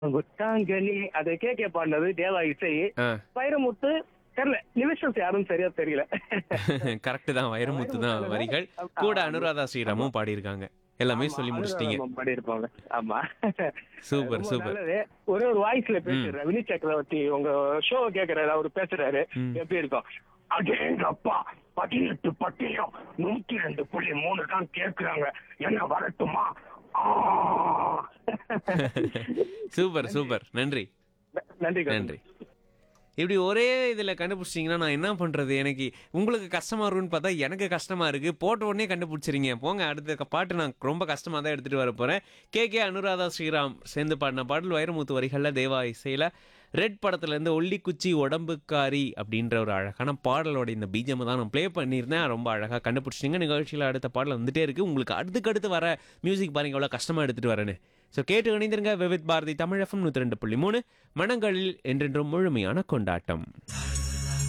குட்டாங்கனி அதை K K பாடினது தேவா இசை ஆ வைரமுத்து தெரியல நிமிஷம் யாரும் சரியா தெரியல கரெக்ட் தான் வைரமுத்து தான் வரிகள் கூட அனுராதா ஸ்ரீராமும் பாடியிருக்காங்க எல்லாமே சொல்லி முடிச்சிட்டீங்க பாடி இருப்பாங்க ஆமா சூப்பர் ரொம்ப சூப்பர் நல்லது. ஒரே ஒரு வாய்ஸ்ல பேசுறேன் வினி சக்கரவர்த்தி உங்க ஷோ கேக்குறாரு அவரு பேசுறாரு ம். எப்படி இருக்கும் அடேங்கப்பா பதினெட்டு பட்டியம் நூத்தி ரெண்டு புள்ளி மூணு தான் கேக்குறாங்க என்ன வரட்டுமா ஆ. சூப்பர் சூப்பர் நன்றி நன்றி கௌதம். நன்றி இப்படி ஒரே இதில் கண்டுபிடிச்சிட்டிங்கன்னா நான் என்ன பண்ணுறது எனக்கு உங்களுக்கு கஷ்டமா இருக்கும்னு பார்த்தா எனக்கு கஷ்டமா இருக்கு போட்ட உடனே கண்டுபிடிச்சிருங்க போங்க அடுத்த க- பாட்டு நான் ரொம்ப கஷ்டமாக தான் எடுத்துகிட்டு வர போகிறேன் கே கே அனுராதா ஸ்ரீராம் சேர்ந்து பாடின பாடல் வைரமுத்து வரிகளில் தேவா இசையில் ரெட் படத்துலேருந்து ஒல்லிக்குச்சி உடம்புக்காரி அப்படின்ற ஒரு அழகான பாடலோட இந்த பீஜமை தான் நான் ப்ளே பண்ணியிருந்தேன் ரொம்ப அழகாக கண்டுபிடிச்சிங்க நிகழ்ச்சியில் அடுத்த பாடல் வந்துட்டே இருக்குது உங்களுக்கு அடுத்துக்கடுத்து வர மியூசிக் பாருங்க எவ்வளோ கஷ்டமாக எடுத்துகிட்டு வரேன்னு ஸோ கேட்டு இணைந்திருங்க விவித் பாரதி தமிழ் எஃப்எம் நூற்றி ரெண்டு புள்ளி மூணு மனங்களில் என்றென்றும் முழுமையான கொண்டாட்டம்